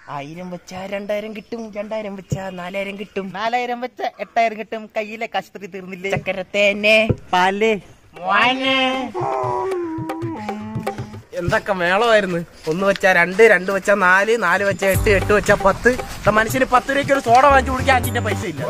ആയിരം വെച്ചാ രണ്ടായിരം കിട്ടും രണ്ടായിരം വെച്ചാ നാലായിരം കിട്ടും നാലായിരം വെച്ച് എട്ടായിരം കിട്ടും കയ്യിലെ കഷ്ടത്തി തീർന്നില്ലേ ചക്കരത്തേനെ പാല് എന്തൊക്കെ മേളമായിരുന്നു ഒന്ന് വെച്ചാ രണ്ട് രണ്ട് വെച്ചാ നാല് നാല് വെച്ചാ എട്ട് എട്ട് വെച്ചാ പത്ത് ഇപ്പൊ മനുഷ്യന് പത്ത് രൂപയ്ക്ക് ഒരു സോഡ വാങ്ങിച്ചു കുടിക്കാൻ അഞ്ചിന്റെ പൈസ ഇല്ല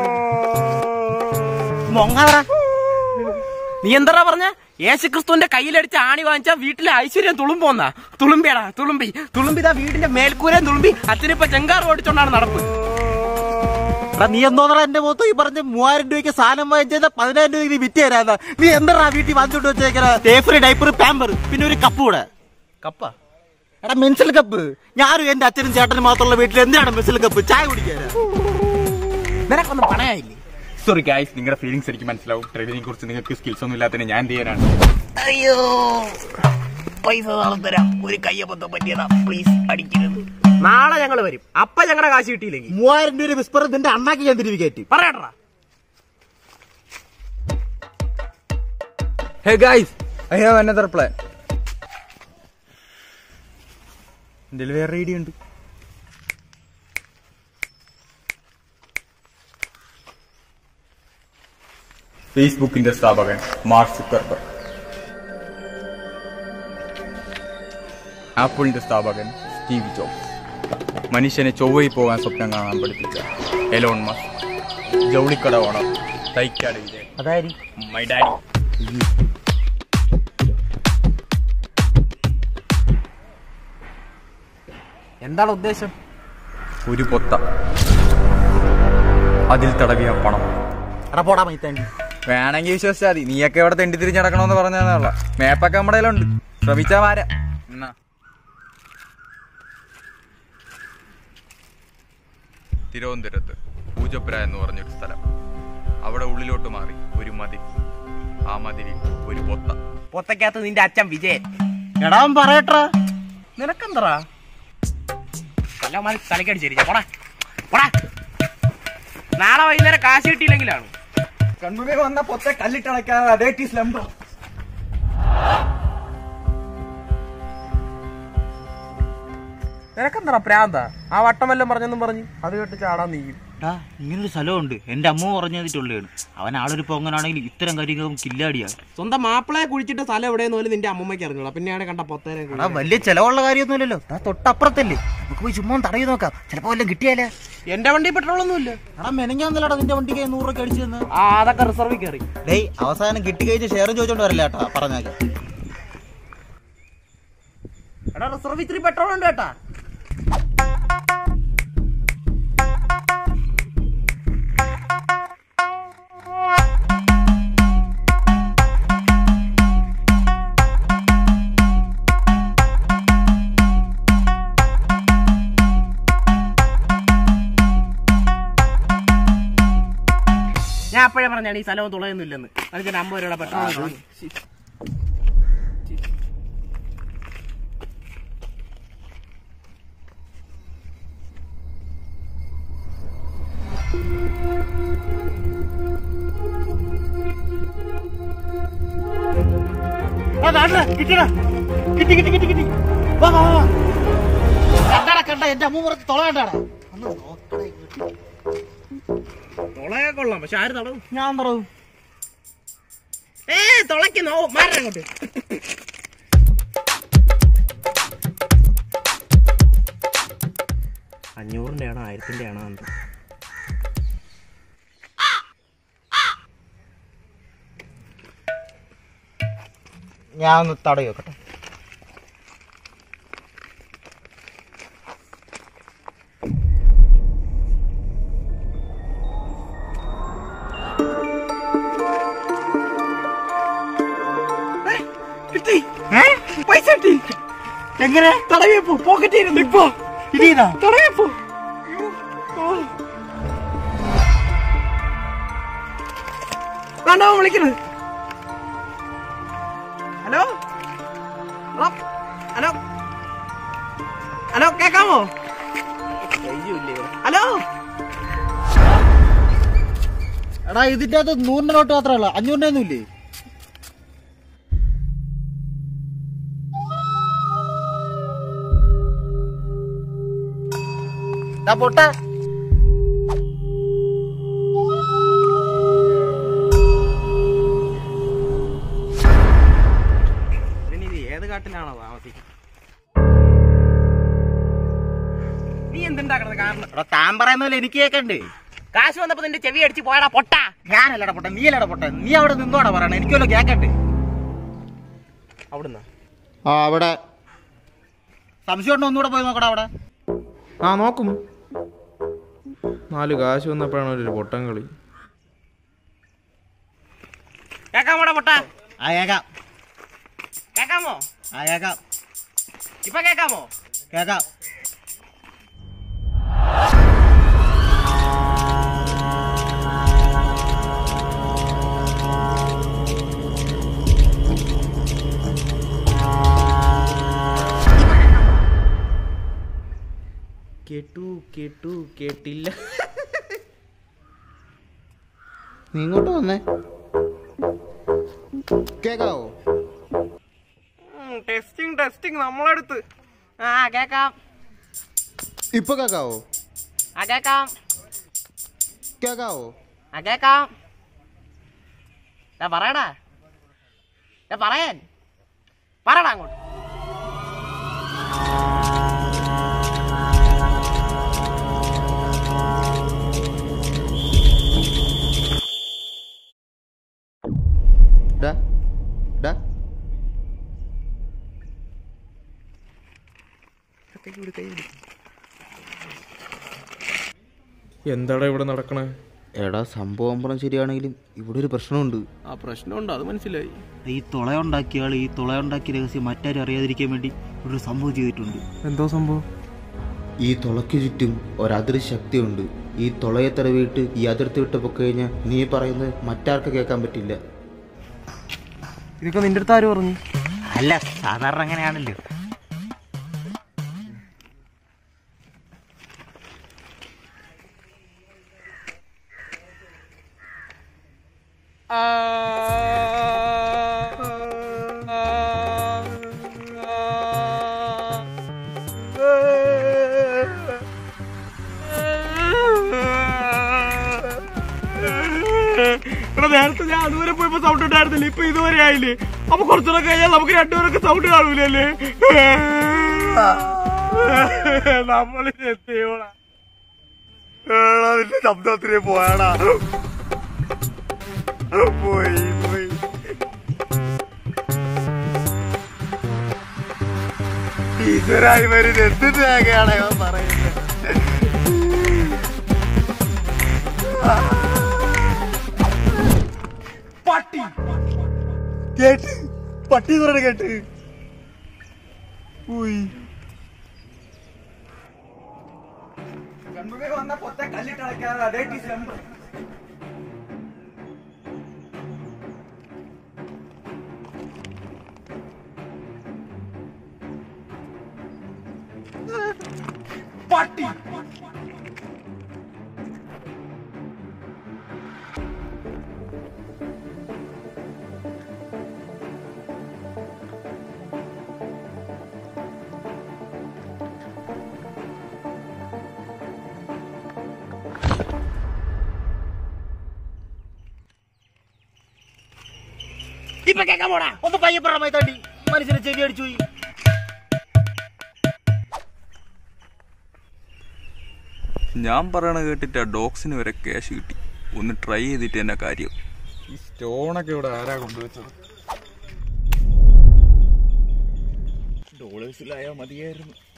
മൊങ്ങാറ നീ എന്താ പറഞ്ഞ യേശുക്രിസ്തുവിന്റെ കയ്യിലടിച്ച് ആണി വാങ്ങിച്ചാ വീട്ടിലെ ഐശ്വര്യം തുളുമ്പോന്നാ തുളുമ്പിയാടാ തുളുമ്പി തുളുമ്പിതാ വീടിന്റെ മേൽക്കൂരയും തുളുമ്പി അച്ഛനിപ്പോ ചെങ്കാർ ഓടിച്ചോണ്ടാണ് നടപ്പ് എടാ നീ എന്തോന്നറ എന്റെ മുഖത്ത് ഈ പറഞ്ഞ മൂവായിരം രൂപയ്ക്ക് സാധനം വാങ്ങിച്ചത് പതിനായിരം രൂപയ്ക്ക് നീ വിറ്റ് തരാതാ നീ എന്താ വീട്ടിൽ വാങ്ങിച്ചോണ്ട് വെച്ചേക്കണ ടേഫറി ഡൈപ്പർ പാമ്പർ പിന്നെ ഒരു കപ്പ് കൂടെ കപ്പ എടാ മെൻസൽ കപ്പ് ഞാനും എന്റെ അച്ഛനും ചേട്ടനും മാത്രമുള്ള വീട്ടിൽ എന്തിനാണ് മെൻസൽ കപ്പ് ചായ കുടിക്കാനാ നിനക്കൊന്നും പണയായില്ലേ സോറി ഗൈസ് നിങ്ങളുടെ ഫീലിംഗ്സ് എനിക്ക് മനസ്സിലാവും ട്രേഡിനെ കുറിച്ച് നിങ്ങൾക്ക് സ്കിൽസ് ഒന്നും ഇല്ലാത്തതിന് ഞാൻ എന്ത് ചെയ്യാനാണ് അയ്യോ പൈസ നാളെ തരാം ഒരു കയ്യബദ്ധം പറ്റിയതാ പ്ലീസ് അടിക്കരുത് നാളെ ഞങ്ങൾ വരും അപ്പൊ ഞങ്ങളുടെ കാശ് കിട്ടിയില്ലെങ്കിൽ മൂവായിരം രൂപ വിസ്പർ നിന്റെ അണ്ണാക്കി ഞാൻ തിരികെ കയറ്റി പറയട്ടാ hey guys I have another plan എൻ്റെ വേറെ ഐഡിയ ഉണ്ട് ഫേസ്ബുക്കിന്റെ സ്ഥാപകൻ മാർക്ക് സുക്കർബർഗ് ആപ്പിളിന്റെ സ്ഥാപകൻ സ്റ്റീവ് ജോബ്സ് മനുഷ്യനെ ചൊവ്വയിൽ പോകാൻ സ്വപ്നം കാണാൻ പഠിപ്പിച്ച എലോൺ മസ്ക് ജൗളിക്കട ഓണർ തൈക്കാട് വിജയൻ അതായത് മൈ ഡാഡി എന്താണ് ഉദ്ദേശം ഒരു പൊത്ത അതിൽ തടവിയ പണം എടാ പോടാ മൈത്താണ്ടി വേണമെങ്കിൽ വിശ്വസിച്ചാൽ മതി നീയൊക്കെ ഇവിടെ തെണ്ടി തിരിഞ്ഞ് നടക്കണമെന്ന് പറഞ്ഞാൽ മേപ്പൊക്കെ നമ്മുടെ കയ്യിലുണ്ട് ശ്രമിച്ചാ മാര എന്നാ തിരുവനന്തപുരത്ത് പൂജപ്പുര എന്ന് പറഞ്ഞൊരു സ്ഥലം അവിടെ ഉള്ളിലോട്ട് മാറി ഒരു മതിൽ ആ മതിലിൽ ഒരു പൊത്ത പൊത്തക്കകത്ത് നിന്റെ അച്ഛൻ വിജയൻ എടാ അവൻ പറയട്ടാ നിനക്കെന്തറാ കൊല്ലം മതി തലക്കടിച്ചിരിച്ച പോടാ പോടാ നാളെ വൈകുന്നേരം കാശ് കിട്ടിയില്ലെങ്കിലാണ് കൺമുഖേ വന്ന പൊത്തെ കല്ലിട്ടടക്കാതെ അതേ ടീ സ്ലംബോ നിനക്കെന്തറാ പ്രാന്ത ആ വട്ടം വല്ലതും പറഞ്ഞെന്നും പറഞ്ഞു അത് കേട്ട് ചാടാൻ നീയും എടാ ഇങ്ങനൊരു സ്ഥലമുണ്ട് എന്റെ അമ്മ പറഞ്ഞു തന്നിട്ടുള്ളതാണ് അവൻ ആളൊരു പൊങ്ങനാണെങ്കിൽ ഇത്തരം കാര്യങ്ങളും കില്ലാടിയാ സ്വന്തം മാപ്പിളയെ കുഴിച്ചിട്ട് സ്ഥലം എവിടെയെന്ന് പോലും നിന്റെ അമ്മമ്മയ്ക്ക് അറിഞ്ഞോളാം പിന്നെയാണ് കണ്ട പൊത്തേനെ എടാ വലിയ ചെലവുള്ള കാര്യമൊന്നുമില്ലല്ലോ ദാ തൊട്ടപ്പുറത്തല്ലേ നമുക്ക് പോയി ചുമ്മാ ഒന്ന് തടവി നോക്കാം ചിലപ്പോ വല്ലതും കിട്ടിയാലേ എന്റെ വണ്ടി പെട്രോൾ ഒന്നും ഇല്ല എടാ മെനങ്ങാന്നല്ലടാ നിന്റെ വണ്ടിക്ക് നൂറ് രൂപ അടിച്ചു തന്നെ ആ അതൊക്കെ റിസർവിൽ കയറി ഡേയ് അവസാനം കിട്ടി കഴിഞ്ഞ് ഷെയർ ചോദിച്ചോണ്ട് വരില്ല കേട്ടാ പറഞ്ഞേക്കാം എടാ റിസർവ് ഇത്തിരി പെട്രോൾ ഉണ്ട് കേട്ടാ ഞാൻ അപ്പോഴേ പറഞ്ഞാണ് ഈ സ്ഥലവും തുളയൊന്നുമില്ലെന്ന് അതിന് അമ്പത് രൂപയുടെ പെട്രോൾ കിട്ടിടാ കിട്ടി കിട്ടി കിട്ടി കിട്ടി വാ വാ വാ കണ്ടാടാ കണ്ട എന്റെ അമ്മ പുറത്ത് തുള കണ്ടാടാ ഒന്ന് നോക്കണേ തുളയെ കൊള്ളാം പക്ഷെ ആര് തടവും ഞാൻ പറയും ഏ തുളയ്ക്ക് നോ മാറാൻ അങ്ങോട്ട് അഞ്ഞൂറിന്റെ ആണോ ആയിരത്തിന്റെ ആണോ എന്ത് ഞാൻ ഒന്ന് തടയി വെക്കട്ടെ കിട്ടി പൈസ കിട്ടി എങ്ങനെ തടവിയപ്പോ പോക്കറ്റ് ഇരുന്നു ഇപ്പൊ ഇതീനാ തടവിയപ്പോ വേണ്ടോ വിളിക്കണത് ഹലോ ഹലോ ഹലോ ഹലോ കേക്കാമോ ഹലോ എടാ ഇതിന്റെ അകത്ത് നൂറിന്റെ നോട്ട് മാത്രമേ ഉള്ളൂ അഞ്ഞൂറിന്റെ ഒന്നും ഇല്ലേ ദാ പൊട്ട ഇവന് ഇത് ഏത് കാട്ടിലാണോ താമസിക്കുന്നത് നീ എന്തുണ്ടാക്കണത് കാരണം എടാ താൻ പറയുന്നല്ലോ എനിക്ക് കേക്കണ്ടേ കാശ് വന്നപ്പോ നിന്റെ ചെവി അടിച്ച് പോയടാ പൊട്ടാ ഞാനല്ലടാ പൊട്ട നീ അല്ലടാ പൊട്ട നീ അവിടെ നിന്നോടാ പറയണേ എനിക്കല്ലോ കേക്കണ്ടേ അവിടുന്ന് ആ അവിടെ സംശയം ഉണ്ടോ ഒന്നുകൂടെ പോയി നോക്കടാ അവിടെ ആ നോക്കും നാല് കാശ് വന്നപ്പോഴാണ് ഒരു പൊട്ടം കളി കേക്കാമോടാ പൊട്ടാ ആ കേക്കാം കേക്കാമോ ആ കേക്കാം ഇപ്പൊ കേക്കാമോ കേക്കാം കേട്ടു കേട്ടു കേട്ടില്ല നീ ഇങ്ങോട്ട് വന്നേ കേക്കാവോ ടെസ്റ്റിംഗ് ടെസ്റ്റിംഗ് നമ്മളടുത്ത് ആ കേക്കാം ഇപ്പൊ കേക്കാവോ ആ കേക്കാം കേക്കാവോ ആ കേക്കാം ഞാൻ പറയടാ ഞാൻ പറയാൻ പറയടാ അങ്ങോട്ട് ഡാ ഡാ എന്താടാ ഇവിടെ നടക്കണേ എടാ സംഭവം പറഞ്ഞ ശരിയാണെങ്കിലും ഇവിടെ ഒരു പ്രശ്നമുണ്ട് ആ പ്രശ്നമുണ്ട് അത് മനസ്സിലായി ഈ തുളയുണ്ടാക്കിയ ആൾ ഈ തുളയുണ്ടാക്കിയ രഹസ്യം മറ്റാരും അറിയാതിരിക്കാൻ വേണ്ടി ഇവിടെ ഒരു സംഭവം ചെയ്തിട്ടുണ്ട് എന്തോ സംഭവം ഈ തുളയ്ക്ക് ചുറ്റും ഒരതിർശക്തിയുണ്ട് ഈ തുളയെ തടവിയിട്ട് ഈ അതിർത്തി വിട്ട് പൊക്കഴിഞ്ഞാൽ നീ പറയുന്നത് മറ്റാർക്ക് കേൾക്കാൻ പറ്റില്ല ഇതൊക്കെ നിന്റെ അടുത്ത് ആര് പറഞ്ഞു അല്ല സാധാരണ അങ്ങനെയാണല്ലോ എടാ നേരത്തെ ഞാൻ അതുവരെ പോയപ്പോ സൗണ്ട് ഉണ്ടായിരുന്നില്ല ഇപ്പൊ ഇതുവരെ ആയില്ലേ അപ്പൊ കുറച്ചുകൂടെ കഴിഞ്ഞാൽ നമുക്ക് രണ്ടുപേരൊക്കെ സൗണ്ട് കാണൂലല്ലേ നമ്മൾ എത്തിയോളാ അതിന്റെ ശബ്ദത്തിന് പോയാടാ പോയി പോയി ടീച്ചറായി വരുന്നത് എന്ത് തേങ്ങയാണ് ഇവൻ പറയുന്നത് പട്ടി കേട്ട് പട്ടി പറയണ കേട്ട് പോയി വന്ന പൊത്ത കല്ലിട്ട് അടയ്ക്കാതെ അതേ ടീച്ചർ പട്ടി ഇപ്പൊ കേക്കാൻ പോടാ ഒന്ന് പയ്യെ പറ മൈതാണ്ടി മനുഷ്യനെ ചെവി അടിച്ചു പോയി ഞാൻ പറയണ കേട്ടിട്ട് ആ ഡോഗ്സിന് വരെ ക്യാഷ് കിട്ടി ഒന്ന് ട്രൈ ചെയ്തിട്ട് തന്നെ കാര്യം ഈ സ്റ്റോണൊക്കെ ഇവിടെ ആരാ കൊണ്ടുവച്ചത് ഡോളേഴ്സിലായാൽ മതിയായിരുന്നു